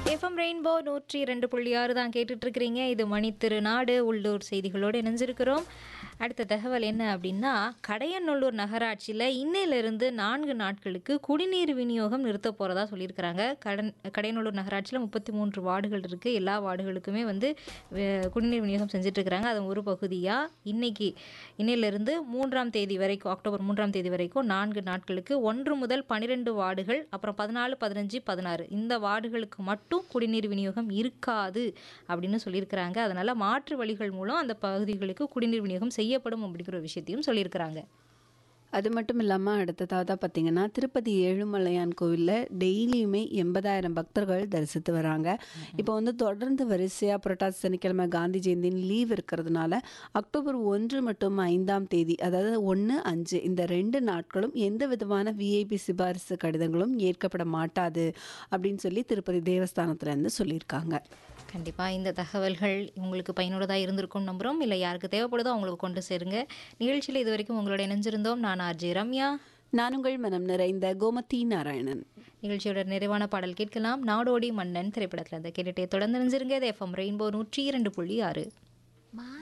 FM rainbow நூற்றி ரெண்டு புள்ளி ஆறு தான் கேட்டுட்டு இருக்கிறீங்க இது மணி திருநாடு உள்ளூர் செய்திகளோடு இணைஞ்சிருக்கிறோம் அடுத்த தகவல் என்ன அப்படின்னா கடையநல்லூர் நகராட்சியில் இன்னையிலிருந்து நான்கு நாட்களுக்கு குடிநீர் விநியோகம் நிறுத்த போகிறதா சொல்லியிருக்கிறாங்க கடன் கடையநல்லூர் நகராட்சியில் முப்பத்தி மூன்று வார்டுகள் இருக்குது எல்லா வார்டுகளுக்குமே வந்து வே- குடிநீர் விநியோகம் செஞ்சுட்டு இருக்கிறாங்க அதன் ஒரு பகுதியாக இன்னைக்கு இன்னையிலிருந்து மூன்றாம் தேதி வரைக்கும் அக்டோபர் மூன்றாம் தேதி வரைக்கும் நான்கு நாட்களுக்கு ஒன்று முதல் பன்னிரெண்டு வார்டுகள் அப்புறம் பதினாலு பதினஞ்சு பதினாறு இந்த வார்டுகளுக்கு மட்டும் குடிநீர் விநியோகம் இருக்காது அப்படின்னு சொல்லியிருக்கிறாங்க அதனால் மாற்று வழிகள் மூலம் அந்த பகுதிகளுக்கு குடிநீர் விநியோகம் செய்யப்படும் அப்படிங்கிற ஒரு விஷயத்தையும் சொல்லியிருக்கிறாங்க அது மட்டும் இல்லாமல் அடுத்ததாக பார்த்தீங்கன்னா திருப்பதி ஏழுமலையான் கோவிலில் டெய்லியுமே எண்பதாயிரம் பக்தர்கள் தரிசித்து வராங்க இப்போ வந்து தொடர்ந்து வரிசையாக புரட்டாசி சனிக்கிழமை காந்தி ஜெயந்தின்னு லீவ் இருக்கிறதுனால அக்டோபர் ஒன்று மற்றும் ஐந்தாம் தேதி அதாவது ஒன்று அஞ்சு இந்த ரெண்டு நாட்களும் எந்த விதமான விஐபி சிபாரிசு கடிதங்களும் ஏற்கப்பட மாட்டாது அப்படின்னு சொல்லி திருப்பதி தேவஸ்தானத்துலேருந்து சொல்லியிருக்காங்க கண்டிப்பாக இந்த தகவல்கள் உங்களுக்கு பயனுள்ளதாக இருந்திருக்கும் நம்புகிறோம் இல்லை யாருக்கு தேவைப்படுதோ அவங்களுக்கு கொண்டு சேருங்க நிகழ்ச்சியில் இது வரைக்கும் உங்களோட இணைஞ்சிருந்தோம் நான் ஆர்ஜே ரம்யா நான் உங்கள் மனம் நிறைந்த கோமதி நாராயணன் நிகழ்ச்சியோட நிறைவான பாடல் கேட்கலாம் நாடோடி மன்னன் திரைப்படத்தில் இருந்து கேட்டுட்டே தொடர்ந்து நினைஞ்சிருங்க இது எஃப்எம் ரெயின்போ நூற்றி இரண்டு புள்ளி ஆறு